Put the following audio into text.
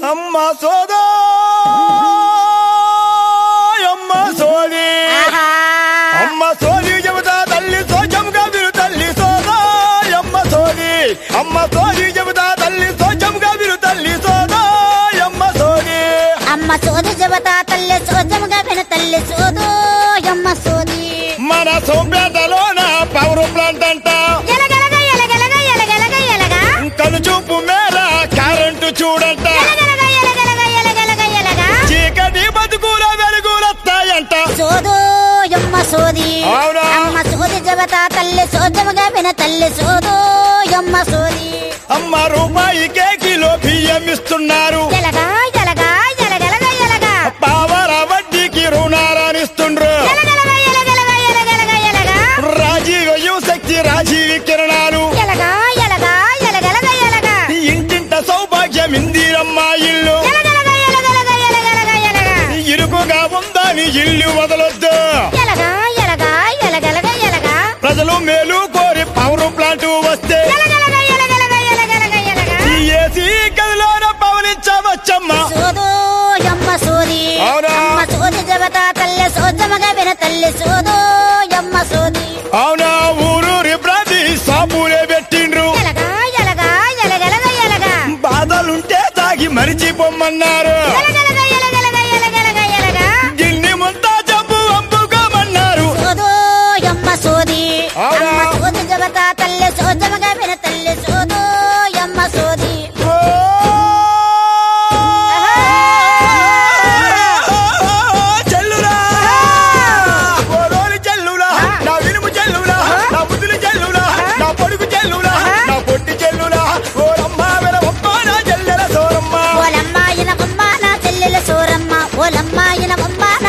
అమ్మ సోదో అమ్మ సోది ఆహా అమ్మ సోది చెబుతా తల్లి సోచంగా విరు తల్లి సోదో అమ్మ సోది అమ్మ సోది చెబుతా తల్లి సోచంగా విరు తల్లి సోదో అమ్మ సోది అమ్మ సోది జబతా తల్లి సోజముగా విన తల్లి సోదు అమ్మ సోది మన సోంపేటలోన పవర్ ప్లాంట్ అంట ఎలగెలగ ఎలగెలగ ఎలగెలగ ఎలగ కను చూపు మేర కరెంటు చూడంట ఎలగెలగ ఎలగెలగ ఎలగెలగ ఎలగ చీకటి బతుకుల వెలుగులొస్తాయంట సోదు యమ్మ సోది అవునా? అమ్మ సోది జబతా తల్లి సోజముగా విన తల్లి సోదు యమ్మ సోది అమ్మ రూపాయికే కిలో బియ్యం ఇస్తున్నారు ఎలగా ఎలగా ఎలగెలగ ఎలగ పావర వడ్డీకి రుణారానిస్తుండ్రు ఎలగెలగ ఎలగెలగ ఎలగెలగ ఎలగ రాజీవ యువశక్తి రాజీవి కిరణాలు ఎలగా ఎలగా ఎలగెలగ ఎలగ ఇంటింట సౌభాగ్యం ఇందిరమ్మ ఇల్లు ఎలగెలగ ఎలగెలగ ఎలగెలగ ఎలగ ఇరుకుగా ఉందని ఇల్లు వదలొద్దు ఎలగా ఎలగా ఎలగెలగ ఎలగ ప్రజలు మేలు కోరి పవర్ ప్లాంట్ వస్తే ఎలగెలగ ఎలగెలగ ఎలగెలగ ఎలగ ఈ ఏసీ గదిలోన పవనించవచ్చమ్మ సోదు యమ్మ సోది అవునా? అమ్మ సోది జబతా తల్లి సోజముగా విన తల్లి సోదు యమ్మ సోది అవునా ఊరూరి ప్రతి సాపులే పెట్టిండ్రు ఎలగా ఎలగా ఎలగెలగ ఎలగ బాధలుంటే తాగి మరిచిపోమ్మన్నారు ఎలగెలగ ఎలగెలగ ఎలగెలగ ఎలగ గిన్ని ముంతా జబ్బు అంపుకోమన్నారు సోదు యమ్మ సోది అవునా? అమ్మ సోది జబతా తల్లి సోజముగా విన తల్లి సోదు యమ్మ సోది ఓ! చెల్లురా! ఓరోరి చెల్లురా! నా వినుము చెల్లురా! నా బుద్ధులు చెల్లురా! నా పొడుగు చెల్లురా! నా పొట్టి చెల్లురా! ఓరమ్మ వెలవమ్మ నా చెల్లెల సోరమ్మ. ఓలమ్మాయిన బొమ్మ నా చెల్లెల సోరమ్మ ఓలమ్మాయిన బొమ్మ